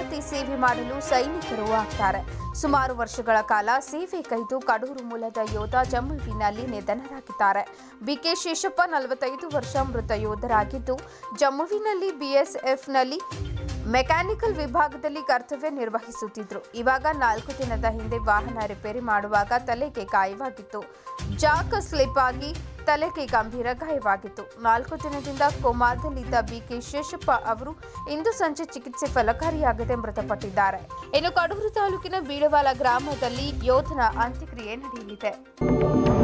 ಮಾನವತೆ ಸೇವೆ ಮಾಡಲು ಸೈನಿಕರು ಆಗ್ತಾರೆ ಸುಮಾರು ವರ್ಷಗಳ ಕಾಲ ಸೇವೆ ಕೈದು ಕಡೂರು ಮೂಲದ ಯೋಧ ಜಮ್ಮುವಿನಲ್ಲಿ ನಿಧನರಾಗಿದ್ದಾರೆ ಬಿಕೆ ಶೇಷಪ್ಪ ನಲವತ್ತೈದು ವರ್ಷ ಮೃತ ಯೋಧರಾಗಿದ್ದು ಜಮ್ಮುವಿನಲ್ಲಿ ಬಿಎಸ್ಎಫ್ನಲ್ಲಿ ಮೆಕ್ಯಾನಿಕಲ್ ವಿಭಾಗದಲ್ಲಿ ಕರ್ತವ್ಯ ನಿರ್ವಹಿಸುತ್ತಿದ್ರು ಇವಾಗ ನಾಲ್ಕು ದಿನದ ಹಿಂದೆ ವಾಹನ ರಿಪೇರಿ ಮಾಡುವಾಗ ತಲೆಗೆ ಗಾಯವಾಗಿತ್ತು ಜಾಕ್ ಸ್ಲಿಪ್ ಆಗಿ ತಲೆಗೆ ಗಂಭೀರ ಗಾಯವಾಗಿತ್ತು ನಾಲ್ಕು ದಿನದಿಂದ ಕೋಮಾದಲ್ಲಿದ್ದ ಬಿಕೆ ಶೇಷಪ್ಪ ಅವರು ಇಂದು ಸಂಜೆ ಚಿಕಿತ್ಸೆ ಫಲಕಾರಿಯಾಗದೆ ಮೃತಪಟ್ಟಿದ್ದಾರೆ ಇನ್ನು ಕಡೂರು ತಾಲೂಕಿನ ಬೀಳವಾಲ ಗ್ರಾಮದಲ್ಲಿ ಯೋಧನ ಅಂತ್ಯಕ್ರಿಯೆ ನಡೆಯಲಿದೆ